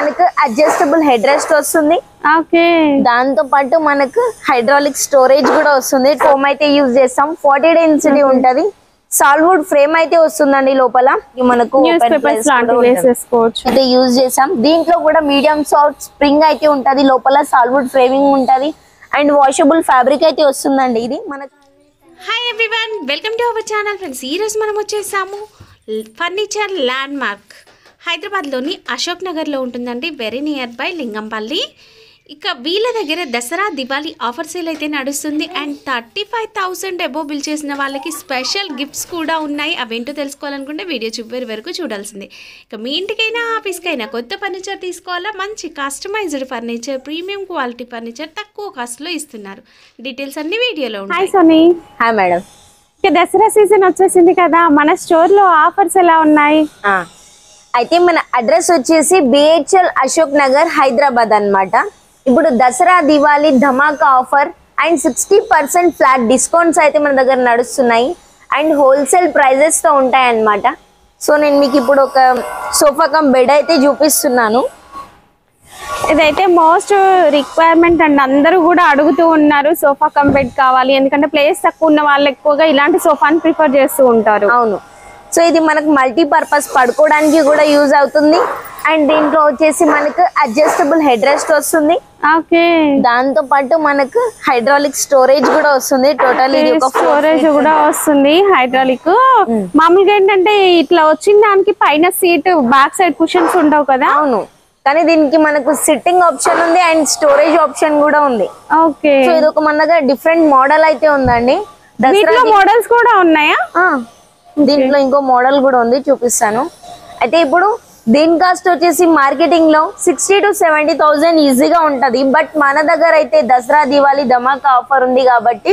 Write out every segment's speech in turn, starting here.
మనకు adjustable head rest వస్తుంది okay దాంతో పాటు మనకు హైడ్రాలిక్ స్టోరేజ్ కూడా వస్తుంది ఫోమ్ అయితే యూజ్ చేస్తాం ఫార్టీ డెన్సిటీ ఉంటది సాల్వుడ్ ఫ్రేమ్ అయితే వస్తుందండి లోపల ఇది మనకు న్యూస్ open పేపర్స్ place లాంటివి కూడా ఉంటది. వేసేసుకోవచ్చు అయితే యూజ్ చేసాం దీంట్లో కూడా మీడియం సాఫ్ట్ స్ప్రింగ్ అయితే ఉంటది లోపల సాల్వుడ్ ఫ్రేమింగ్ ఉంటది అండ్ వాషబుల్ ఫ్యాబ్రిక్ అయితే వస్తుందండి ఇది మనకు hi everyone welcome to our channel friends ఈరోజు మనం వచ్చేసాము ఫర్నిచర్ ల్యాండ్ మార్క్ హైదరాబాద్లోని అశోక్ నగర్లో ఉంటుందండి వెరీ నియర్ బై లింగంపల్లి ఇక వీళ్ళ దగ్గర దసరా దివాళీ ఆఫర్ సేల్ అయితే నడుస్తుంది and thirty five thousand above bill చేసిన వాళ్ళకి స్పెషల్ గిఫ్ట్స్ కూడా ఉన్నాయి అవేంటో తెలుసుకోవాలనుకుంటే వీడియో చివరి వరకు చూడాల్సిందే ఇక మీ ఇంటికైనా ఆఫీస్కైనా కొత్త ఫర్నిచర్ తీసుకోవాలా మంచి customized furniture premium quality furniture తక్కువ కాస్ట్లో ఇస్తున్నారు డీటెయిల్స్ అన్ని వీడియోలో ఉంటాయి హాయ్ సోనీ హాయ్ మేడం ఇక దసరా సీజన్ వచ్చేసింది కదా మన స్టోర్ లో ఆఫర్స్ ఎలా ఉన్నాయి అయితే మన అడ్రస్ వచ్చేసి బిహెచ్ఎల్ అశోక్ నగర్ హైదరాబాద్ అన్నమాట ఇప్పుడు దసరా దివాళీ ధమాకా offer and sixty percent flat discounts అయితే మన దగ్గర నడుస్తున్నాయి అండ్ హోల్సేల్ ప్రైజెస్ తో ఉంటాయి అన్నమాట సో నేను మీకు ఇప్పుడు ఒక సోఫా కమ్ బెడ్ అయితే చూపిస్తున్నాను ఇదైతే మోస్ట్ రిక్వైర్మెంట్ అండ్ అందరూ కూడా అడుగుతూ ఉన్నారు సోఫా కమ్ బెడ్ కావాలి ఎందుకంటే ప్లేస్ తక్కువ ఉన్న వాళ్ళు ఎక్కువగా ఇలాంటి సోఫాని ప్రిఫర్ చేస్తూ ఉంటారు అవును సో ఇది మనకు మల్టీ పర్పస్ పడుకోవడానికి కూడా యూజ్ అవుతుంది అండ్ దీంట్లో వచ్చేసి మనకు అడ్జస్టబుల్ హెడ్ రెస్ట్ వస్తుంది ఓకే దాంతో పాటు మనకు హైడ్రాలిక్ స్టోరేజ్ కూడా వస్తుంది టోటల్ ఇది ఒక four స్టోరేజ్ feet కూడా వస్తుంది హైడ్రాలిక్ మామూలుగా ఏంటంటే ఇట్లా వచ్చిన దానికి పైన సీట్ బ్యాక్ సైడ్ కుషన్స్ ఉండవు కదా అవును కానీ దీనికి మనకు సిట్టింగ్ ఆప్షన్ ఉంది అండ్ స్టోరేజ్ ఆప్షన్ కూడా ఉంది ఓకే సో ఇది ఒక మన దగ్గర డిఫరెంట్ మోడల్ అయితే ఉందండి దసరా వీటిలో మోడల్స్ కూడా ఉన్నాయా ఆ, దీంట్లో ఇంకో మోడల్ కూడా ఉంది చూపిస్తాను అయితే ఇప్పుడు దీని కాస్ట్ వచ్చేసి మార్కెటింగ్ లో సిక్స్టీ టు సెవెంటీ థౌసండ్ ఈజీగా ఉంటది బట్ మన దగ్గర అయితే దసరా దివాళీ ధమాకా ఆఫర్ ఉంది కాబట్టి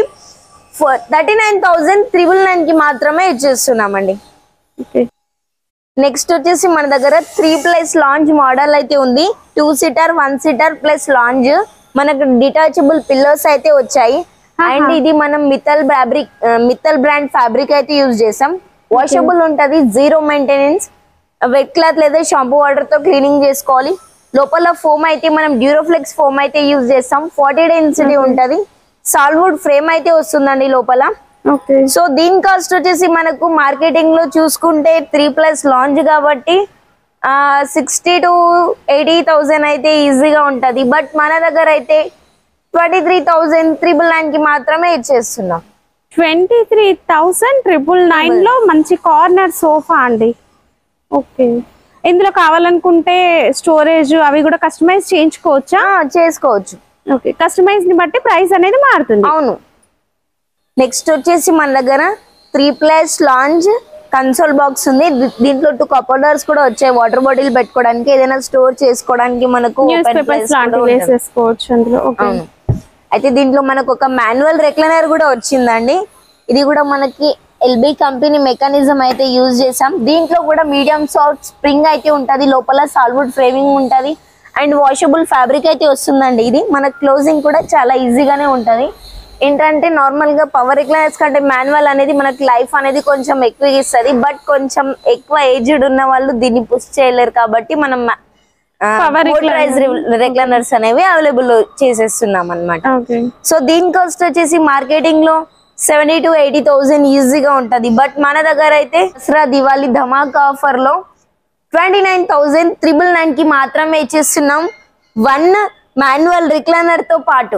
thirty nine thousand triple nine కి మాత్రమే ఇచ్చేస్తున్నామండి ఓకే నెక్స్ట్ వచ్చేసి మన దగ్గర త్రీ ప్లస్ లాంజ్ మోడల్ అయితే ఉంది two seater one seater plus lounge మనకు డిటాచబుల్ పిల్లోస్ అయితే వచ్చాయి అండ్ ఇది మనం Mittal fabric Mittal brand fabric అయితే యూజ్ చేసాం వాషబుల్ ఉంటది జీరో మెయింటెనెన్స్ వెట్ క్లాత్ లేదా షాంపూ వాటర్ తో క్లీనింగ్ చేసుకోవాలి లోపల ఫోమ్ అయితే మనం డ్యూరోఫ్లెక్స్ ఫోమ్ అయితే యూజ్ చేస్తాం ఫార్టీ డెన్సిటీ ఉంటది సాల్వుడ్ ఫ్రేమ్ అయితే వస్తుందండి లోపల ఓకే సో దీని కాస్ట్ వచ్చేసి మనకు మార్కెటింగ్ లో చూసుకుంటే త్రీ ప్లస్ లాంచ్ కాబట్టి సిక్స్టీ టు ఎయిటీ థౌజండ్ అయితే ఈజీగా ఉంటది బట్ మన దగ్గర అయితే twenty three thousand triple nine కి మాత్రమే ఇచ్చేస్తున్నాం twenty three thousand triple nine లో మంచి కార్నర్ సోఫా అండి ఓకే ఇందులో కావాలనుకుంటే స్టోరేజ్ అవి కూడా కస్టమైజ్ చేయించుకోవచ్చా ఆ, చేసుకోవచ్చు ఓకే కస్టమైజ్ ని బట్టి ప్రైస్ అనేది మారుతుంది అవును నెక్స్ట్ వచ్చేసి మన దగ్గర three plus lounge console box ఉంది దీ- దీంట్లో టూ కపోడర్స్ కూడా వచ్చాయి వాటర్ బాటిల్ పెట్టుకోవడానికి ఏదైనా స్టోర్ చేసుకోవడానికి మనకు న్యూస్ open పేపర్స్ place కూడా లాంటివి ఉంటుంది. వేసేసుకోవచ్చు అందులో ఓకే అవును అయితే దీంట్లో మనకు ఒక మాన్యువల్ రెక్లైనర్ కూడా వచ్చిందండి ఇది కూడా మనకి ఎల్బి కంపెనీ మెకానిజం అయితే యూజ్ చేసాం దీంట్లో కూడా మీడియం సాఫ్ట్ స్ప్రింగ్ అయితే ఉంటది లోపల సాల్వుడ్ ఫ్రేమింగ్ ఉంటది అండ్ వాషబుల్ ఫ్యాబ్రిక్ అయితే వస్తుందండి ఇది మన క్లోజింగ్ కూడా చాలా ఈజీగానే ఉంటది ఏంటంటే నార్మల్ గా పవర్ రిక్లైనర్స్ కంటే మాన్యువల్ అనేది మనకి లైఫ్ అనేది కొంచెం ఎక్కువ ఇస్తుంది బట్ కొంచెం ఎక్కువ ఏజ్డ్ ఉన్న వాళ్ళు దీన్ని పుష్ చేయలేరు కాబట్టి మనం Power మోటరైజ్ రెగ్యులర్స్ అనేవి అవైలబుల్ చేసేస్తున్నాం అన్నమాట ఓకే సో దీని కాస్ట్ వచ్చేసి మార్కెటింగ్ లో సెవెంటీ టు ఎయిటీ థౌసండ్ ఈజీగా ఉంటది బట్ మన దగ్గర అయితే దసరా దివాళీ ధమాకా ఆఫర్ లో twenty nine thousand triple nine కి మాత్రమే ఇచ్చేస్తున్నాం వన్ మాన్యువల్ రిక్లైనర్ తో పాటు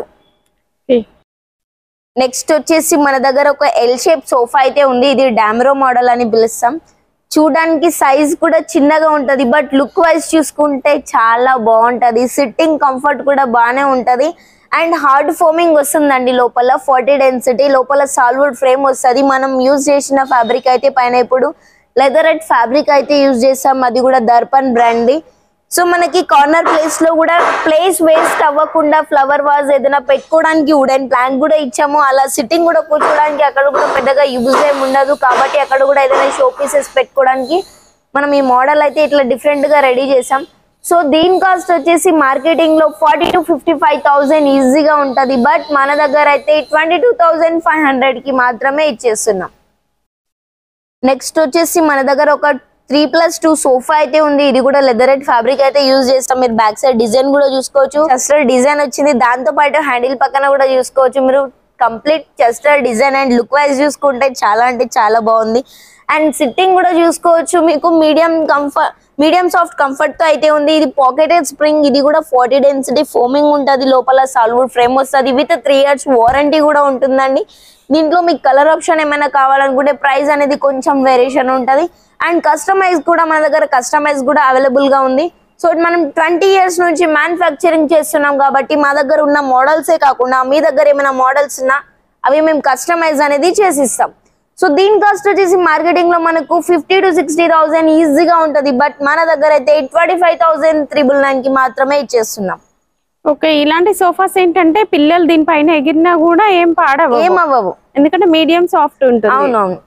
నెక్స్ట్ వచ్చేసి మన దగ్గర ఒక ఎల్ షేప్ సోఫా అయితే ఉంది ఇది డామ్రో మోడల్ అని పిలుస్తాం చూడడానికి సైజ్ కూడా చిన్నగా ఉంటది బట్ లుక్ వైజ్ చూసుకుంటే చాలా బాగుంటది సిట్టింగ్ కంఫర్ట్ కూడా బాగానే ఉంటది అండ్ హార్డ్ ఫోమింగ్ వస్తుందండి లోపల ఫార్టీ డెన్సిటీ లోపల సాల్వుడ్ ఫ్రేమ్ వస్తుంది మనం యూజ్ చేసిన ఫ్యాబ్రిక్ అయితే పైన ఇప్పుడు లెదరెట్ ఫ్యాబ్రిక్ అయితే యూజ్ చేస్తాం అది కూడా దర్పన్ బ్రాండ్ది సో మనకి కార్నర్ ప్లేస్ లో కూడా ప్లేస్ వేస్ట్ అవ్వకుండా ఫ్లవర్ వాజ్ ఏదైనా పెట్టుకోవడానికి వుడెన్ ప్లాంట్ కూడా ఇచ్చాము అలా సిట్టింగ్ కూడా కూర్చోడానికి అక్కడ కూడా పెద్దగా యూజ్ ఏమి ఉండదు కాబట్టి అక్కడ కూడా ఏదైనా షో పీసెస్ పెట్టుకోవడానికి మనం ఈ మోడల్ అయితే ఇట్లా డిఫరెంట్ గా రెడీ చేసాం సో దీని కాస్ట్ వచ్చేసి మార్కెటింగ్ లో forty to fifty five thousand ఈజీగా ఉంటది బట్ మన దగ్గర అయితే twenty two thousand five hundred కి మాత్రమే ఇచ్చేస్తున్నాం నెక్స్ట్ వచ్చేసి మన దగ్గర ఒక త్రీ ప్లస్ టూ సోఫా అయితే ఉంది ఇది కూడా లెదరెట్ ఫ్యాబ్రిక్ అయితే యూజ్ చేస్తాం మీరు బ్యాక్ సైడ్ డిజైన్ కూడా చూసుకోవచ్చు చెస్టర్ డిజైన్ వచ్చింది దాంతో పాటు హ్యాండిల్ పక్కన కూడా చూసుకోవచ్చు మీరు complete chester design and look wise చూసుకుంటే చాలా అంటే చాలా బాగుంది అండ్ సిట్టింగ్ కూడా చూసుకోవచ్చు మీకు medium comfort medium soft comfort తో అయితే ఉంది ఇది పాకెటెడ్ స్ప్రింగ్ ఇది కూడా ఫార్టీ డెన్సిటీ ఫోమింగ్ ఉంటుంది లోపల సాల్వుడ్ ఫ్రేమ్ వస్తుంది విత్ త్రీ ఇయర్స్ వారంటీ కూడా ఉంటుందండి దీంట్లో మీకు కలర్ ఆప్షన్ ఏమైనా కావాలనుకుంటే ప్రైస్ అనేది కొంచెం వేరియేషన్ ఉంటుంది అండ్ కస్టమైజ్ కూడా మన దగ్గర కస్టమైజ్ కూడా అవైలబుల్ గా ఉంది సో మనం ట్వంటీ ఇయర్స్ నుంచి మ్యానుఫ్యాక్చరింగ్ చేస్తున్నాం కాబట్టి మా దగ్గర ఉన్న మోడల్సే కాకుండా మీ దగ్గర ఏమైనా మోడల్స్ ఉన్నా అవి మేము కస్టమైజ్ అనేది చేసిస్తాం సో దీని కాస్ట్ వచ్చేసి మార్కెటింగ్ లో మనకు ఫిఫ్టీ టు సిక్స్టీ థౌసండ్ ఈజీగా ఉంటది బట్ మన దగ్గర అయితే twenty five thousand triple nine కి మాత్రమే ఇచ్చేస్తున్నాం ఓకే ఇలాంటి సోఫాస్ ఏంటంటే పిల్లలు దీనిపైన ఎగిరినా కూడా ఏం పాడవు ఏం అవ్వవు ఎందుకంటే మీడియం సాఫ్ట్ ఉంటుంది అవునవును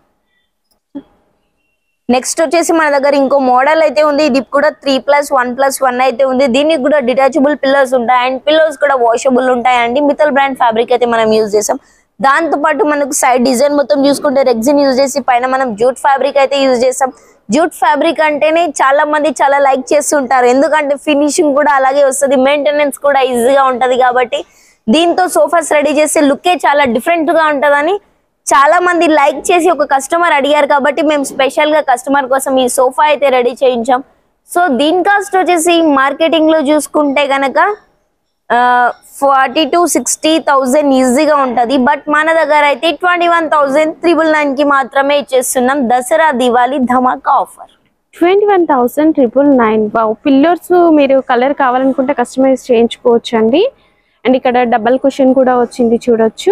నెక్స్ట్ వచ్చేసి మన దగ్గర ఇంకో మోడల్ అయితే ఉంది ఇది కూడా three plus one plus one అయితే ఉంది దీనికి కూడా డిటాచబుల్ పిల్లర్స్ ఉంటాయి అండ్ పిల్లర్స్ కూడా వాషబుల్ ఉంటాయండి మితల్ బ్రాండ్ ఫ్యాబ్రిక్ అయితే మనం యూజ్ చేసాం దాంతో పాటు మనకు సైడ్ డిజైన్ మొత్తం చూసుకుంటే రెగ్జిన్ యూజ్ చేసి పైన మనం జూట్ ఫ్యాబ్రిక్ అయితే యూజ్ చేస్తాం జూట్ ఫ్యాబ్రిక్ అంటేనే చాలా మంది చాలా లైక్ చేస్తుంటారు ఎందుకంటే ఫినిషింగ్ కూడా అలాగే వస్తుంది మెయింటెనెన్స్ కూడా ఈజీగా ఉంటది కాబట్టి దీంతో సోఫాస్ రెడీ చేసే లుక్కే చాలా డిఫరెంట్ గా ఉంటదని చాలా మంది లైక్ చేసి ఒక కస్టమర్ అడిగారు కాబట్టి మేము స్పెషల్ గా కస్టమర్ కోసం ఈ సోఫా అయితే రెడీ చేయించాం సో దీని కాస్ట్ వచ్చేసి మార్కెటింగ్ లో చూసుకుంటే గనక ఫార్టీ టు సిక్స్టీ థౌజండ్ ఈజీగా ఉంటది బట్ మన దగ్గర అయితే twenty one thousand triple nine కి మాత్రమే ఇచ్చేస్తున్నాం దసరా దివాళీ ధమాకా offer twenty one thousand triple nine బావ్ పిల్లర్స్ మీరు కలర్ కావాలనుకుంటే కస్టమైజ్ చేయించుకోవచ్చు అండి అండ్ ఇక్కడ డబల్ క్వశ్చన్ కూడా వచ్చింది చూడొచ్చు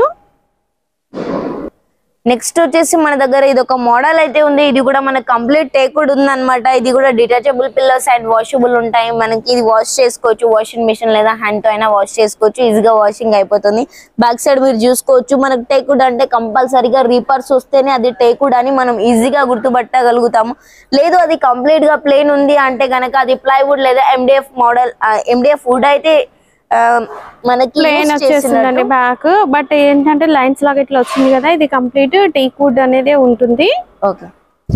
నెక్స్ట్ వచ్చేసి మన దగ్గర ఇది ఒక మోడల్ అయితే ఉంది ఇది కూడా మనకు కంప్లీట్ టేకుడ్ ఉంది అనమాట ఇది కూడా డిటాచబుల్ పిల్లర్స్ అండ్ వాషబుల్ ఉంటాయి మనకి ఇది వాష్ చేసుకోవచ్చు వాషింగ్ మిషన్ లేదా హ్యాండ్ తో అయినా వాష్ చేసుకోవచ్చు ఈజీగా వాషింగ్ అయిపోతుంది బ్యాక్ సైడ్ మీరు చూసుకోవచ్చు మనకు టేకుడ్ అంటే కంపల్సరీగా రీపర్స్ వస్తేనే అది టేకుడ్ అని మనం ఈజీగా గుర్తుపట్టగలుగుతాము లేదు అది కంప్లీట్ గా ప్లేన్ ఉంది అంటే గనక అది ప్లైవుడ్ లేదా ఎండిఎఫ్ మోడల్ ఎండిఎఫ్ వుడ్ అయితే ఆ, మనకి ప్లేన్ use వచ్చేసిందండి చేసినట్టు. బ్యాక్ బట్ ఏంటంటే లైన్స్ లాగా ఇట్లా వచ్చింది కదా ఇది కంప్లీట్ టీక్ వుడ్ అనేది ఉంటుంది ఓకే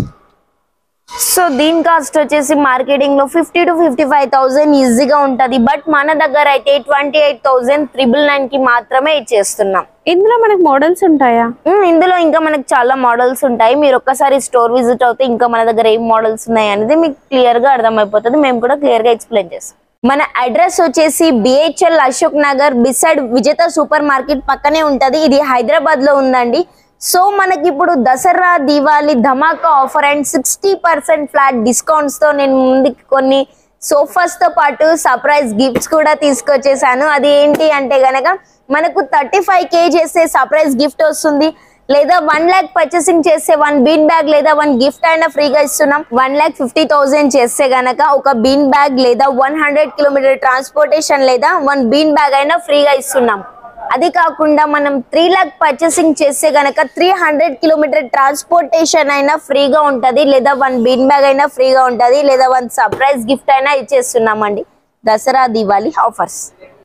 సో దీని కాస్ట్ వచ్చేసి మార్కెటింగ్ లో fifty to fifty five thousand ఈజీగా ఉంటది బట్ మన దగ్గర అయితే twenty eight thousand triple nine కి మాత్రమే ఇచ్చేస్తున్నాం ఇందులో మనకు మోడల్స్ ఉంటాయా ఉమ్, ఇందులో ఇంకా మనకు చాలా మోడల్స్ ఉంటాయి మీరు ఒక్కసారి స్టోర్ విజిట్ అవుతే ఇంకా మన దగ్గర ఏం మోడల్స్ ఉన్నాయి అనేది మీకు క్లియర్ గా అర్థమైపోతుంది మేము కూడా క్లియర్ గా ఎక్స్ప్లెయిన్ చేస్తాం మన అడ్రస్ వచ్చేసి BHEL Ashok Nagar beside Vijetha super market పక్కనే ఉంటది ఇది హైదరాబాద్ లో ఉందండి సో మనకి ఇప్పుడు దసరా దీవాలి ధమాకా offer and sixty percent flat discounts తో నేను ముందుకి కొన్ని సోఫాస్ తో పాటు సర్ప్రైజ్ గిఫ్ట్స్ కూడా తీసుకొచ్చేసాను అది ఏంటి అంటే గనక మనకు థర్టీ ఫైవ్ కే చేసే సర్ప్రైజ్ గిఫ్ట్ వస్తుంది లేదా వన్ ల్యాక్ పర్చేసింగ్ చేస్తే వన్ బీన్ బ్యాగ్ లేదా వన్ గిఫ్ట్ అయినా ఫ్రీగా ఇస్తున్నాం వన్ ల్యాక్ ఫిఫ్టీ థౌసండ్ చేస్తే గనక ఒక బీన్ బ్యాగ్ లేదా వన్ హండ్రెడ్ కిలోమీటర్ ట్రాన్స్పోర్టేషన్ లేదా వన్ బీన్ బ్యాగ్ అయినా ఫ్రీగా ఇస్తున్నాం అది కాకుండా మనం త్రీ ల్యాక్ పర్చేసింగ్ చేస్తే గనక త్రీ హండ్రెడ్ కిలోమీటర్ ట్రాన్స్పోర్టేషన్ అయినా ఫ్రీగా ఉంటది లేదా వన్ బీన్ బ్యాగ్ అయినా ఫ్రీగా ఉంటది లేదా వన్ సర్ప్రైజ్ గిఫ్ట్ అయినా ఇచ్చేస్తున్నామండి దసరా దివాళీ ఆఫర్స్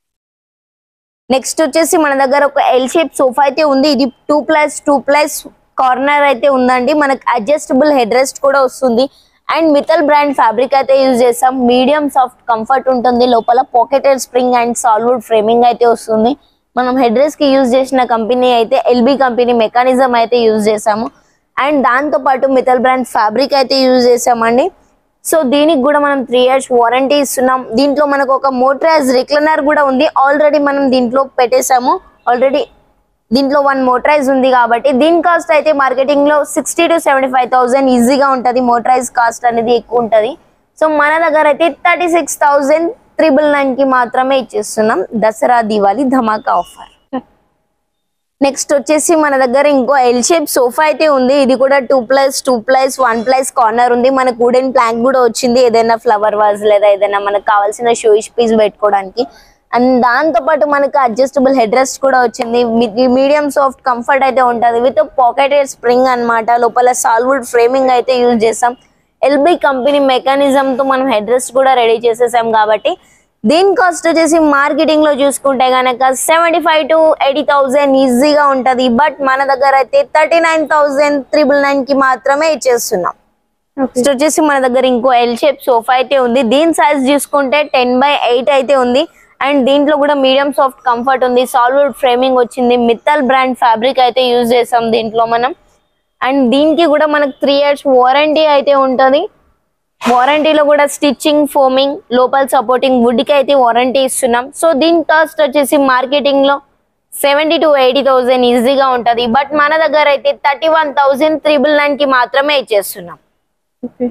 నెక్స్ట్ వచ్చేసి మన దగ్గర ఒక ఎల్ షేప్ సోఫా అయితే ఉంది ఇది two plus two plus corner అయితే ఉందండి మనకి అడ్జస్టబుల్ హెడ్ రెస్ట్ కూడా వస్తుంది అండ్ మితల్ బ్రాండ్ ఫ్యాబ్రిక్ అయితే యూజ్ చేస్తాం మీడియం సాఫ్ట్ కంఫర్ట్ ఉంటుంది లోపల pocketed spring and sal wood framing అయితే వస్తుంది మనం హెడ్ రెస్ట్ కి యూజ్ చేసిన కంపెనీ అయితే ఎల్బి కంపెనీ మెకానిజం అయితే యూజ్ చేసాము అండ్ దాంతో పాటు మితల్ బ్రాండ్ ఫ్యాబ్రిక్ అయితే యూజ్ చేసామండి సో దీనికి కూడా మనం త్రీ ఇయర్స్ వారంటీ ఇస్తున్నాం దీంట్లో మనకు ఒక మోటరైజ్ రిక్లనర్ కూడా ఉంది ఆల్రెడీ మనం దీంట్లో పెట్టేసాము ఆల్రెడీ దీంట్లో వన్ మోటరైజ్ ఉంది కాబట్టి దీని కాస్ట్ అయితే మార్కెటింగ్ లో sixty to seventy five thousand ఈజీగా ఉంటుంది మోటరైజ్ కాస్ట్ అనేది ఎక్కువ ఉంటుంది సో మన దగ్గర అయితే thirty six thousand triple nine కి మాత్రమే ఇచ్చేస్తున్నాం దసరా దివాళీ ధమాకా ఆఫర్ నెక్స్ట్ వచ్చేసి మన దగ్గర ఇంకో ఎల్ షేప్ సోఫా అయితే ఉంది ఇది కూడా two plus two plus one plus corner ఉంది మనకు వుడెన్ ప్లాంక్ కూడా వచ్చింది ఏదైనా ఫ్లవర్ వాజ్ లేదా ఏదైనా మనకు కావాల్సిన షోయిష్ పీస్ పెట్టుకోవడానికి అండ్ దాంతో పాటు మనకు అడ్జస్టబుల్ హెడ్ రెస్ట్ కూడా వచ్చింది మీడియం సాఫ్ట్ కంఫర్ట్ అయితే ఉంటుంది విత్ పాకెటెడ్ స్ప్రింగ్ అన్నమాట లోపల సాల్వుడ్ ఫ్రేమింగ్ అయితే యూజ్ చేస్తాం ఎల్బి కంపెనీ మెకానిజం తో మనం హెడ్ రెస్ట్ కూడా రెడీ చేసేసాం కాబట్టి దీని కాస్ట్ వచ్చేసి మార్కెటింగ్ లో చూసుకుంటే గనక seventy five to eighty thousand ఈజీగా ఉంటది బట్ మన దగ్గర అయితే thirty nine thousand triple nine కి మాత్రమే ఇచ్చేస్తున్నాం నెక్స్ట్ వచ్చేసి మన దగ్గర ఇంకో ఎల్ షేప్ సోఫా అయితే ఉంది దీని సైజ్ చూసుకుంటే టెన్ బై ఎయిట్ అయితే ఉంది అండ్ దీంట్లో కూడా మీడియం సాఫ్ట్ కంఫర్ట్ ఉంది సాల్వుడ్ ఫ్రేమింగ్ వచ్చింది మిత్తల్ బ్రాండ్ ఫ్యాబ్రిక్ అయితే యూజ్ చేసాం దీంట్లో మనం అండ్ దీనికి కూడా మనకు త్రీ ఇయర్స్ వారంటీ అయితే ఉంటుంది వారంటీలో కూడా స్టిచ్చింగ్ ఫోమింగ్ లోపల సపోర్టింగ్ వుడ్ కి అయితే వారంటీ ఇస్తున్నాం సో దీని కాస్ట్ వచ్చేసి మార్కెటింగ్ లో సెవెంటీ టు ఎయిటీ థౌసండ్ ఈజీగా ఉంటది బట్ మన దగ్గర అయితే thirty one thousand triple nine కి మాత్రమే ఇచ్చేస్తున్నాం ఓకే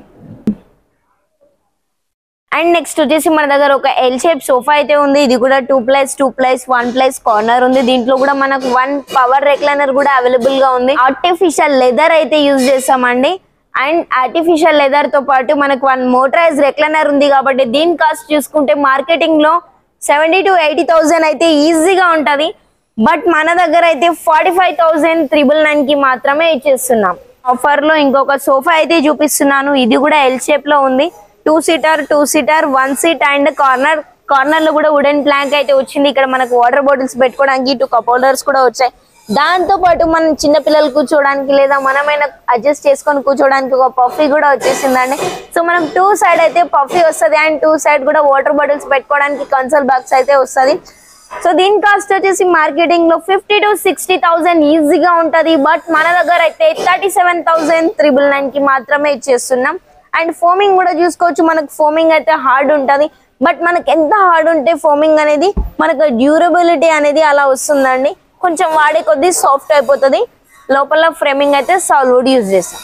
అండ్ నెక్స్ట్ వచ్చేసి మన దగ్గర ఒక ఎల్ షేప్ సోఫా అయితే ఉంది ఇది కూడా two plus two plus one plus corner ఉంది దీంట్లో కూడా మనకు వన్ పవర్ రెక్లైనర్ కూడా అవైలబుల్ గా ఉంది ఆర్టిఫిషియల్ లెదర్ అయితే యూజ్ చేస్తామండి అండ్ ఆర్టిఫిషియల్ లెదర్ తో పాటు మనకు వన్ మోటరైజ్ రెక్లైనర్ ఉంది కాబట్టి దీని కాస్ట్ చూసుకుంటే మార్కెటింగ్ లో సెవెంటీ టు ఎయిటీ థౌసండ్ అయితే ఈజీగా ఉంటది బట్ మన దగ్గర అయితే forty five thousand triple nine కి మాత్రమే ఇచ్చేస్తున్నాం ఆఫర్ లో ఇంకొక సోఫా అయితే చూపిస్తున్నాను ఇది కూడా ఎల్ షేప్ లో ఉంది two seater two seater one seat and corner corner లో కూడా వుడెన్ ప్లాంక్ అయితే వచ్చింది ఇక్కడ మనకు వాటర్ బాటిల్స్ పెట్టుకోవడానికి టూ కప్ హోల్డర్స్ కూడా వచ్చాయి దాంతో పాటు మనం చిన్న పిల్లలు కూర్చోవడానికి లేదా మనమైనా అడ్జస్ట్ చేసుకొని కూర్చోవడానికి ఒక పఫీ కూడా వచ్చేసిందండి సో మనం టూ సైడ్ అయితే పఫీ వస్తుంది అండ్ టూ సైడ్ కూడా వాటర్ బాటిల్స్ పెట్టుకోవడానికి కన్సోల్ బాక్స్ అయితే వస్తుంది సో దీని కాస్ట్ వచ్చేసి మార్కెటింగ్ లో ఫిఫ్టీ టు సిక్స్టీ థౌసండ్ ఈజీగా ఉంటది బట్ మన దగ్గర అయితే thirty seven thousand triple nine కి మాత్రమే ఇచ్చేస్తున్నాం అండ్ ఫోమింగ్ కూడా చూసుకోవచ్చు మనకు ఫోమింగ్ అయితే హార్డ్ ఉంటది బట్ మనకి ఎంత హార్డ్ ఉంటే ఫోమింగ్ అనేది మనకు డ్యూరబిలిటీ అనేది అలా వస్తుందండి కొంచెం వాడే కొద్దీ సాఫ్ట్ అయిపోతుంది లోపల ఫ్రేమింగ్ అయితే సాల్వుడ్ యూజ్ చేస్తాం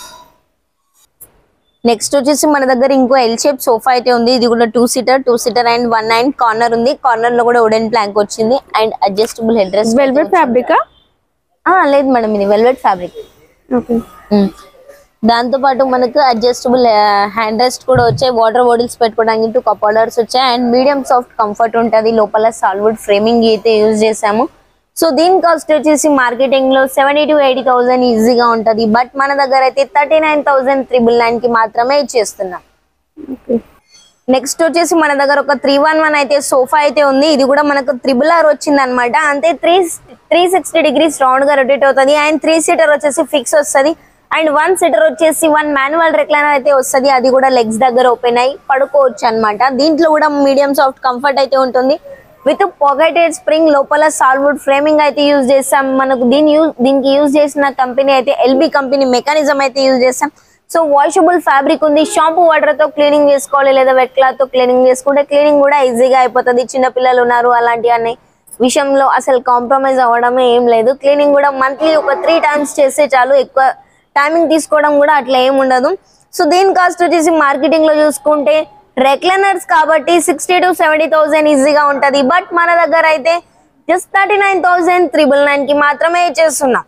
నెక్స్ట్ వచ్చేసి మన దగ్గర ఇంకో ఎల్ షేప్ సోఫా అయితే ఉంది ఇది కూడా two seater two seater and one and corner ఉంది కార్నర్ లో కూడా వుడెన్ ప్లాంక్ వచ్చింది and adjustable head rest velvet ఫ్యాబ్రికా లేదు మేడం ఇది వెల్వెట్ ఫ్యాబ్రిక్ ఓకే దాంతో పాటు మనకు అడ్జస్టబుల్ హ్యాండ్ రెస్ట్ కూడా వచ్చాయి వాటర్ బాటిల్స్ పెట్టుకోవడానికి టూ కప్ హోల్డర్స్ వచ్చాయి అండ్ మీడియం సాఫ్ట్ కంఫర్ట్ ఉంటుంది లోపల సాల్వుడ్ ఫ్రేమింగ్ అయితే యూజ్ చేసాము సో దీని కాస్ట్ వచ్చేసి మార్కెటింగ్ లో సెవెంటీ టు ఎయిటీ థౌసండ్ ఈజీగా ఉంటది బట్ మన దగ్గర అయితే thirty nine thousand triple nine కి మాత్రమే ఇచ్చేస్తున్నాం ఓకే నెక్స్ట్ వచ్చేసి మన దగ్గర ఒక త్రీ వన్ వన్ అయితే సోఫా అయితే ఉంది ఇది కూడా మనకు త్రిబుల్ ఆర్ వచ్చింది అనమాట అంతే three three sixty degrees round గా రొటేట్ అవుతుంది అండ్ త్రీ సీటర్ వచ్చేసి ఫిక్స్ వస్తుంది అండ్ వన్ సీటర్ వచ్చేసి వన్ మాన్యువల్ రెక్లైనర్ అయితే వస్తుంది అది కూడా లెగ్స్ దగ్గర ఓపెన్ అయ్యి పడుకోవచ్చు అన్నమాట దీంట్లో కూడా మీడియం సాఫ్ట్ కంఫర్ట్ అయితే ఉంటుంది విత్ పాకెటెడ్ స్ప్రింగ్ లోపల సాల్వుడ్ ఫ్రేమింగ్ అయితే యూజ్ చేస్తాం మనకు దీని యూజ్ దీనికి యూజ్ చేసిన కంపెనీ అయితే ఎల్బి కంపెనీ మెకానిజం అయితే యూజ్ చేస్తాం సో వాషబుల్ ఫ్యాబ్రిక్ ఉంది షాంపూ వాటర్ తో క్లీనింగ్ చేసుకోవాలి లేదా వెట్ క్లాత్ తో క్లీనింగ్ చేసుకుంటే క్లీనింగ్ కూడా ఈజీగా అయిపోతుంది చిన్న పిల్లలు ఉన్నారు అలాంటి అన్ని విషయంలో అసలు కాంప్రమైజ్ అవ్వడమే ఏం లేదు క్లీనింగ్ కూడా మంత్లీ ఒక త్రీ టైమ్స్ చేస్తే చాలు ఎక్కువ టైమింగ్ తీసుకోవడం కూడా అట్లా ఏం ఉండదు సో దీని కాస్ట్ వచ్చేసి మార్కెటింగ్ లో చూసుకుంటే రెక్లైనర్స్ కాబట్టి సిక్స్టీ టు సెవెంటీ థౌసండ్ ఈజీగా ఉంటది బట్ మన దగ్గర అయితే just thirty nine thousand triple nine కి మాత్రమే ఇచ్చేస్తున్నాం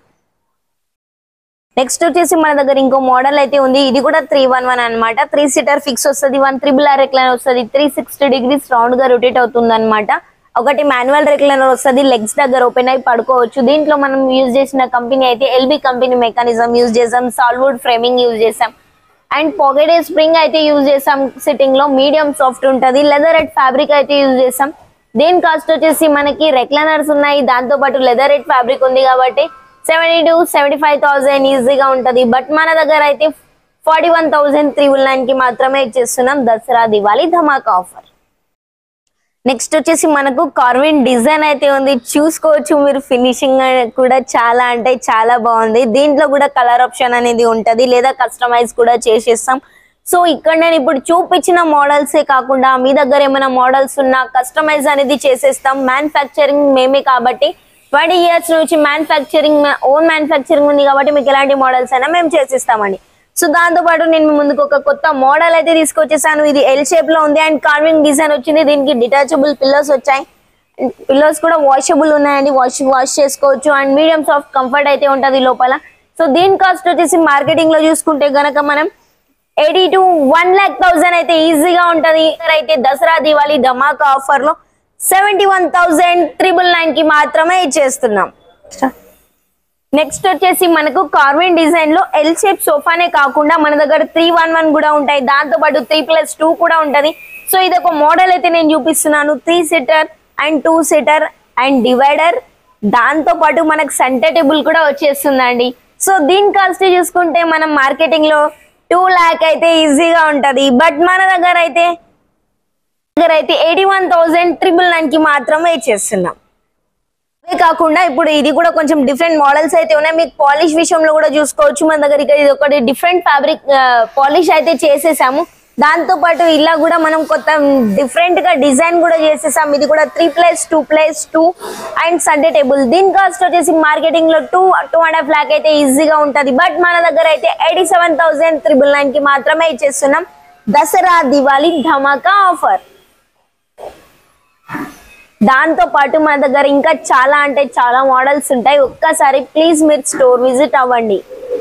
నెక్స్ట్ వచ్చేసి మన దగ్గర ఇంకో మోడల్ అయితే ఉంది ఇది కూడా త్రీ వన్ వన్ అనమాట త్రీ సీటర్ ఫిక్స్ వస్తుంది వన్ త్రిబుల్ ఆర్ రెక్లైనర్ వస్తుంది త్రీ సిక్స్టీ డిగ్రీస్ రౌండ్ గా రొటేట్ అవుతుంది అనమాట ఒకటి మాన్యువల్ రెక్లైనర్ వస్తుంది లెగ్స్ దగ్గర ఓపెన్ అయి పడుకోవచ్చు దీంట్లో మనం యూజ్ చేసిన కంపెనీ అయితే ఎల్బి కంపెనీ మెకానిజం యూజ్ చేసాం సాల్వుడ్ ఫ్రేమింగ్ యూజ్ చేసాం అండ్ పాకెట్ స్ప్రింగ్ అయితే యూజ్ చేసాం సిట్టింగ్ లో మీడియం సాఫ్ట్ ఉంటది లెదర్ ఎట్ ఫ్యాబ్రిక్ అయితే యూజ్ చేసాం దీని కాస్ట్ వచ్చేసి మనకి రెక్లైనర్స్ ఉన్నాయి దాంతో పాటు లెదర్ ఎట్ ఫ్యాబ్రిక్ ఉంది కాబట్టి seventy to seventy five thousand ఈజీగా ఉంటది బట్ మన దగ్గర అయితే forty one thousand triple nine కి మాత్రమే ఇచ్చేస్తున్నాం దసరా దివాళీ ధమాకా ఆఫర్ నెక్స్ట్ వచ్చేసి మనకు కార్విన్ డిజైన్ అయితే ఉంది చూసుకోవచ్చు మీరు ఫినిషింగ్ కూడా చాలా అంటే చాలా బాగుంది దీంట్లో కూడా కలర్ ఆప్షన్ అనేది ఉంటది లేదా కస్టమైజ్ కూడా చేసేస్తాం సో ఇక్కడ నేను ఇప్పుడు చూపించిన మోడల్సే కాకుండా మీ దగ్గర ఏమైనా మోడల్స్ ఉన్నా కస్టమైజ్ అనేది చేసేస్తాం మ్యానుఫ్యాక్చరింగ్ మేమే కాబట్టి ట్వంటీ ఇయర్స్ నుంచి మ్యానుఫ్యాక్చరింగ్ ఓన్ మ్యానుఫ్యాక్చరింగ్ ఉంది కాబట్టి మీకు ఎలాంటి మోడల్స్ అయినా మేము చేసిస్తామండి సో దాంతో పాటు నేను మీ ముందుకు ఒక కొత్త మోడల్ అయితే తీసుకొచ్చేసాను ఇది ఎల్ షేప్ లో ఉంది అండ్ కార్వింగ్ డిజైన్ వచ్చింది దీనికి డిటాచబుల్ పిల్లోస్ వచ్చాయి పిల్లోస్ కూడా వాషబుల్ ఉన్నాయండి వాష్ వాష్ చేసుకోవచ్చు అండ్ మీడియం సాఫ్ట్ కంఫర్ట్ అయితే ఉంటది లోపల సో దీని కాస్ట్ వచ్చేసి మార్కెటింగ్ లో చూసుకుంటే గనక మనం eighty to one lakh thousand అయితే ఈజీగా ఉంటది అయితే దసరా దివాళీ ధమాకా ఆఫర్ లో seventy one thousand triple nine కి మాత్రమే ఇచ్చేస్తున్నాం నెక్స్ట్ వచ్చేసి మనకు కార్విన్ డిజైన్ లో ఎల్ షేప్ సోఫానే కాకుండా మన దగ్గర త్రీ వన్ వన్ కూడా ఉంటాయి దాంతో పాటు త్రీ ప్లస్ టూ కూడా ఉంటది సో ఇది ఒక మోడల్ అయితే నేను చూపిస్తున్నాను three seater and two seater and divider దాంతో పాటు మనకు సెంటర్ టేబుల్ కూడా వచ్చేస్తుందండి సో దీని కాస్ట్ చూసుకుంటే మనం మార్కెటింగ్ లో టూ ల్యాక్ అయితే ఈజీగా ఉంటది బట్ మన దగ్గర అయితే దగ్గర అయితే eighty one thousand triple nine కి మాత్రమే ఇచ్చేస్తున్నాం అదే కాకుండా ఇప్పుడు ఇది కూడా కొంచెం డిఫరెంట్ మోడల్స్ అయితే ఉన్నాయి మీకు పాలిష్ విషయంలో కూడా చూసుకోవచ్చు మన దగ్గర ఇక్కడ ఇది ఒకటి డిఫరెంట్ ఫ్యాబ్రిక్ పాలిష్ అయితే చేసేసాము దాంతో పాటు ఇలా కూడా మనం కొత్త డిఫరెంట్ గా డిజైన్ కూడా చేసేసాం ఇది కూడా three plus two plus two and Sunday table దీని కాస్ట్ వచ్చేసి మార్కెటింగ్ లో two two and half lakh అయితే ఈజీగా ఉంటది బట్ మన దగ్గర అయితే eighty seven thousand triple nine కి మాత్రమే ఇచ్చేస్తున్నాం దసరా దివాళీ ధమాకా ఆఫర్ దాంతో పాటు మన దగ్గర ఇంకా చాలా అంటే చాలా మోడల్స్ ఉంటాయి ఒక్కసారి ప్లీజ్ మీరు స్టోర్ విజిట్ అవ్వండి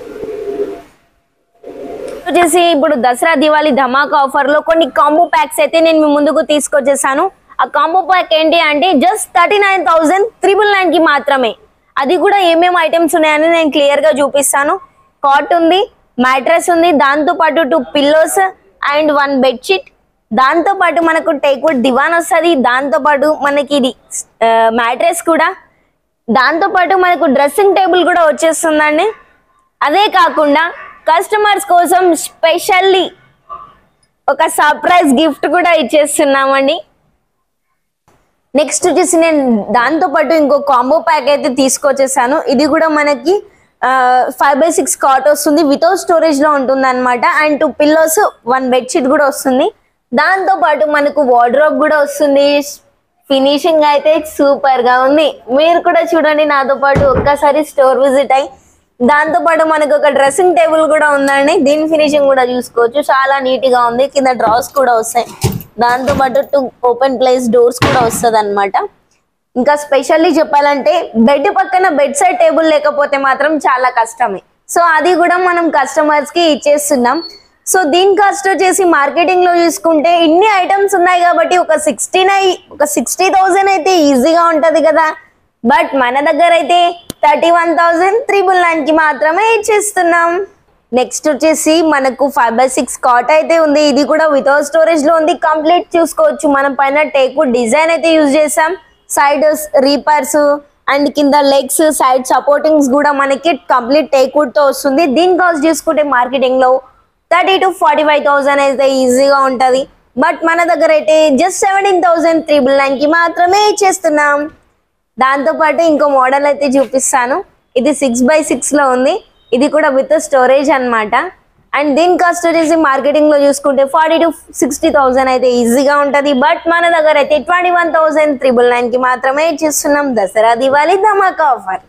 వచ్చేసి ఇప్పుడు దసరా దివాళీ ధమాకా ఆఫర్ లో కొన్ని కాంబో ప్యాక్స్ అయితే నేను మీ ముందుకు తీసుకొచ్చేసాను ఆ కాంబో ప్యాక్ ఏంటి అంటే just thirty nine thousand triple nine కి మాత్రమే అది కూడా ఏమేమి ఐటమ్స్ ఉన్నాయని నేను క్లియర్ గా చూపిస్తాను కాట్ ఉంది మ్యాట్రెస్ ఉంది దాంతో పాటు two pillows and one bedsheet దాంతో పాటు మనకు టేక్వుడ్ దివాన్ వస్తుంది దాంతో పాటు మనకి ఇది మ్యాట్రెస్ కూడా దాంతో పాటు మనకు డ్రెస్సింగ్ టేబుల్ కూడా వచ్చేస్తుందండి అదే కాకుండా కస్టమర్స్ కోసం స్పెషల్లీ ఒక సర్ప్రైజ్ గిఫ్ట్ కూడా ఇచ్చేస్తున్నామండి నెక్స్ట్ వచ్చేసి నేను దాంతో పాటు ఇంకో కాంబో ప్యాక్ అయితే తీసుకొచ్చేసాను ఇది కూడా మనకి ఫైవ్ బై సిక్స్ కాట్ వస్తుంది వితౌట్ స్టోరేజ్ లో ఉంటుంది అనమాట and two pillows one bedsheet కూడా వస్తుంది దాంతో పాటు మనకు వార్డ్రోబ్ కూడా వస్తుంది ఫినిషింగ్ అయితే సూపర్ గా ఉంది మీరు కూడా చూడండి నాతో పాటు ఒక్కసారి స్టోర్ విజిట్ అయ్యి దాంతో పాటు మనకు ఒక డ్రెస్సింగ్ టేబుల్ కూడా ఉందండి దీని ఫినిషింగ్ కూడా చూసుకోవచ్చు చాలా నీట్ గా ఉంది కింద డ్రాస్ కూడా వస్తాయి దాంతో పాటు టూ ఓపెన్ ప్లేస్ డోర్స్ కూడా వస్తుంది అనమాట ఇంకా స్పెషల్లీ చెప్పాలంటే బెడ్ పక్కన బెడ్ సైడ్ టేబుల్ లేకపోతే మాత్రం చాలా కష్టమే సో అది కూడా మనం కస్టమర్స్ కి ఇచ్చేస్తున్నాం సో దీని కాస్ట్ వచ్చేసి మార్కెటింగ్ లో చూసుకుంటే ఇన్ని ఐటమ్స్ ఉన్నాయి కాబట్టి ఒక సిక్స్టీ ఒక సిక్స్టీ థౌసండ్ అయితే ఈజీగా ఉంటది కదా బట్ మన దగ్గర అయితే thirty one thousand triple nine కి మాత్రమే ఇచ్చేస్తున్నాం నెక్స్ట్ వచ్చేసి మనకు ఫైవ్ బై సిక్స్ కాట్ అయితే ఉంది ఇది కూడా వితౌట్ స్టోరేజ్ లో ఉంది కంప్లీట్ చూసుకోవచ్చు మనం పైన టేక్వుడ్ డిజైన్ అయితే యూజ్ చేసాం సైడ్ రీపర్స్ అండ్ కింద లెగ్స్ సైడ్ సపోర్టింగ్స్ కూడా మనకి కంప్లీట్ టేక్వుడ్ తో వస్తుంది దీని కాస్ట్ చూసుకుంటే మార్కెటింగ్ లో thirty to forty five thousand అయితే ఈజీగా ఉంటది బట్ మన దగ్గర అయితే just seventeen thousand triple nine కి మాత్రమే ఇచ్చేస్తున్నాం దాంతో పాటు ఇంకో మోడల్ అయితే చూపిస్తాను ఇది సిక్స్ బై సిక్స్ లో ఉంది ఇది కూడా విత్ స్టోరేజ్ అన్నమాట అండ్ దీని కాస్ట్ వచ్చేసి మార్కెటింగ్ లో చూసుకుంటే ఫార్టీ టు సిక్స్టీ థౌసండ్ అయితే ఈజీగా ఉంటది బట్ మన దగ్గర అయితే twenty one thousand triple nine కి మాత్రమే ఇచ్చిస్తున్నాం దసరా దివాళీ ధమాకా ఆఫర్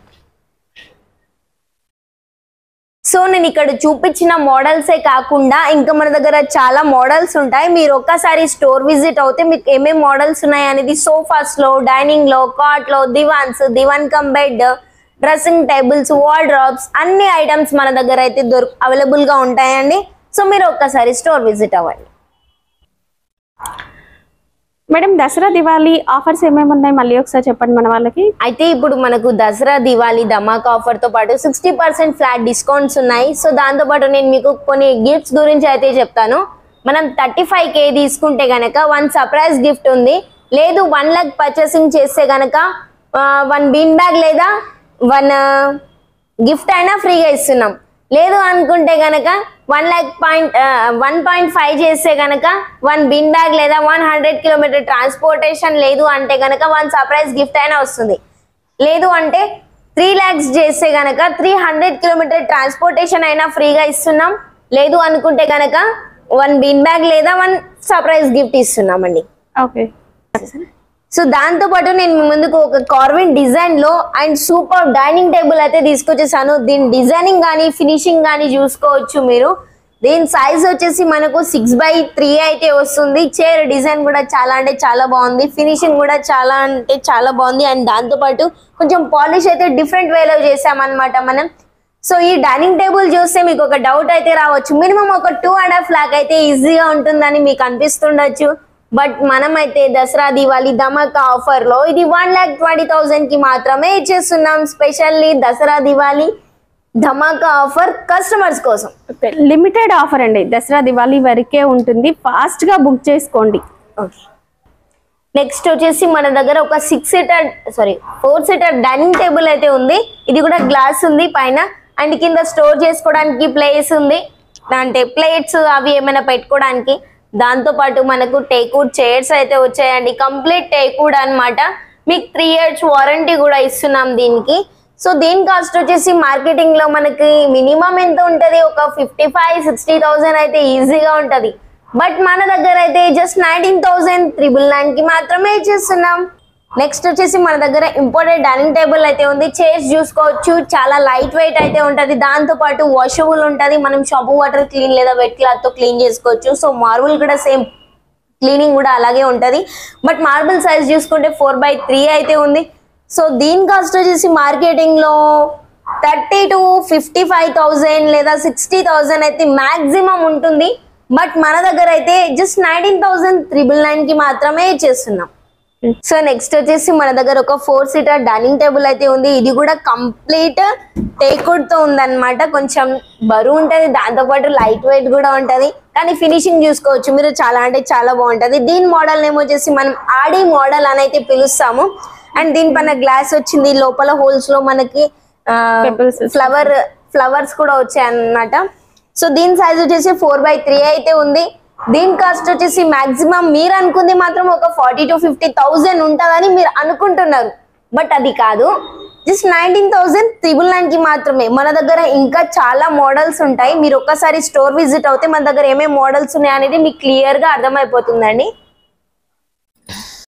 సో నేను ఇక్కడ చూపించిన మోడల్సే కాకుండా ఇంకా మన దగ్గర చాలా మోడల్స్ ఉంటాయి మీరు ఒక్కసారి స్టోర్ విజిట్ అవుతే మీకు ఏమేమి మోడల్స్ ఉన్నాయి అనేది సోఫాస్ లో డైనింగ్ లో కాట్ లో divans divan come bed dressing tables wardrobes అన్ని ఐటమ్స్ మన దగ్గర అయితే దొరు అవైలబుల్ గా ఉంటాయండి సో మీరు ఒక్కసారి స్టోర్ విజిట్ అవ్వండి మేడం దసరా దివాళీ ఆఫర్స్ ఏమేమి ఉన్నాయి మళ్ళీ ఒకసారి చెప్పండి మన వాళ్ళకి అయితే ఇప్పుడు మనకు దసరా దివాళీ ధమాకా ఆఫర్ తో పాటు సిక్స్టీ పర్సెంట్ ఫ్లాట్ డిస్కౌంట్స్ ఉన్నాయి సో దాంతో పాటు నేను మీకు కొన్ని గిఫ్ట్స్ గురించి అయితే చెప్తాను మనం థర్టీ ఫైవ్ కే తీసుకుంటే గనక వన్ సర్ప్రైజ్ గిఫ్ట్ ఉంది లేదు వన్ లాక్ పర్చేసింగ్ చేస్తే గనక వన్ బీన్ బ్యాగ్ లేదా వన్ గిఫ్ట్ అయినా ఫ్రీగా ఇస్తున్నాం లేదు అనుకుంటే గనక one lakh point one point five చేస్తే గనక వన్ బిన్ బ్యాగ్ లేదా వన్ హండ్రెడ్ కిలోమీటర్ ట్రాన్స్పోర్టేషన్ లేదు అంటే గనక వన్ సర్ప్రైజ్ గిఫ్ట్ అయినా వస్తుంది లేదు అంటే త్రీ ల్యాక్స్ చేస్తే గనక త్రీ హండ్రెడ్ కిలోమీటర్ ట్రాన్స్పోర్టేషన్ అయినా ఫ్రీగా ఇస్తున్నాం లేదు అనుకుంటే గనక వన్ బిన్ బ్యాగ్ లేదా వన్ సర్ప్రైజ్ గిఫ్ట్ ఇస్తున్నామండి ఓకే సో దాంతో పాటు నేను మీ ముందుకు ఒక కార్విన్ డిజైన్ లో అండ్ సూపర్ డైనింగ్ టేబుల్ అయితే తీసుకొచ్చేసాను దీని డిజైనింగ్ కానీ ఫినిషింగ్ కానీ చూసుకోవచ్చు మీరు దీని సైజ్ వచ్చేసి మనకు సిక్స్ బై త్రీ అయితే వస్తుంది చైర్ డిజైన్ కూడా చాలా అంటే చాలా బాగుంది ఫినిషింగ్ కూడా చాలా అంటే చాలా బాగుంది అండ్ దాంతో పాటు కొంచెం పాలిష్ అయితే డిఫరెంట్ వేలో చేసామన్నమాట మనం సో ఈ డైనింగ్ టేబుల్ చూస్తే మీకు ఒక డౌట్ అయితే రావచ్చు మినిమం ఒక టూ అండ్ హాఫ్ లాక్ అయితే ఈజీగా ఉంటుందని మీకు అనిపిస్తుండొచ్చు బట్ మనమైతే దసరా దివాళీ ధమాకా ఆఫర్ లో ఇది వన్ లాక్ ట్వంటీ థౌసండ్ కి మాత్రమే ఇచ్చేస్తున్నాం స్పెషల్లీ దసరా దివాళీ ధమాకా ఆఫర్ కస్టమర్స్ కోసం లిమిటెడ్ ఆఫర్ అండి దసరా దివాళీ వరకే ఉంటుంది ఫాస్ట్ గా బుక్ చేసుకోండి ఓకే నెక్స్ట్ వచ్చేసి మన దగ్గర ఒక six seater sorry four seater dining table అయితే ఉంది ఇది కూడా గ్లాస్ ఉంది పైన అండ్ కింద స్టోర్ చేసుకోవడానికి ప్లేస్ ఉంది అంటే ప్లేట్స్ అవి ఏమైనా పెట్టుకోవడానికి దాంతో పాటు మనకు టేక్వుడ్ చైర్స్ అయితే వచ్చాయండి కంప్లీట్ టేక్వుడ్ అన్నమాట మీకు త్రీ ఇయర్స్ వారంటీ కూడా ఇస్తున్నాం దీనికి సో దీని కాస్ట్ వచ్చేసి మార్కెటింగ్ లో మనకి మినిమం ఎంత ఉంటది ఒక ఫిఫ్టీ ఫైవ్ సిక్స్టీ థౌసండ్ అయితే ఈజీగా ఉంటది బట్ మన దగ్గర అయితే just nineteen thousand triple nine కి మాత్రమే ఇచ్చేస్తున్నాం నెక్స్ట్ వచ్చేసి మన దగ్గర ఇంపార్టెంట్ డైనింగ్ టేబుల్ అయితే ఉంది చైర్స్ చూసుకోవచ్చు చాలా లైట్ వెయిట్ అయితే ఉంటది దాంతో పాటు వాషబుల్ ఉంటది మనం షాంపూ వాటర్ క్లీన్ లేదా వెట్ క్లాత్ తో క్లీన్ చేసుకోవచ్చు సో మార్బుల్ కూడా సేమ్ క్లీనింగ్ కూడా అలాగే ఉంటది బట్ మార్బుల్ సైజ్ చూసుకుంటే ఫోర్ బై త్రీ అయితే ఉంది సో దీని కాస్ట్ వచ్చేసి మార్కెటింగ్ లో thirty to fifty five thousand లేదా సిక్స్టీ థౌజండ్ అయితే మాక్సిమం ఉంటుంది బట్ మన దగ్గర అయితే just nineteen thousand triple nine కి మాత్రమే చేస్తున్నాం సో నెక్స్ట్ వచ్చేసి మన దగ్గర ఒక ఫోర్ సీటర్ డైనింగ్ టేబుల్ అయితే ఉంది ఇది కూడా కంప్లీట్ టేక్వుడ్ తో ఉందన్నమాట కొంచెం బరువు ఉంటది దాంతో పాటు లైట్ వెయిట్ కూడా ఉంటది కానీ ఫినిషింగ్ చూసుకోవచ్చు మీరు చాలా అంటే చాలా బాగుంటది దీని మోడల్ నేమ్ వచ్చేసి మనం ఆడి మోడల్ అని అయితే పిలుస్తాము అండ్ దీనిపైన గ్లాస్ వచ్చింది లోపల హోల్స్ లో మనకి Pebbles ఫ్లవర్ ఫ్లవర్స్ కూడా వచ్చాయి అన్నమాట సో దీని సైజ్ వచ్చేసి ఫోర్ బై త్రీ అయితే ఉంది దీని కాస్ట్ వచ్చేసి మాక్సిమం మీరు అనుకుంది మాత్రం ఒక ఫార్టీ టు ఫిఫ్టీ థౌసండ్ ఉంటుందని మీరు అనుకుంటున్నారు బట్ అది కాదు just nineteen thousand triple nine కి మాత్రమే మన దగ్గర ఇంకా చాలా మోడల్స్ ఉంటాయి మీరు ఒక్కసారి స్టోర్ విజిట్ అవుతే మన దగ్గర ఏమేమి మోడల్స్ ఉన్నాయి అనేది మీకు క్లియర్ గా అర్థమైపోతుందండి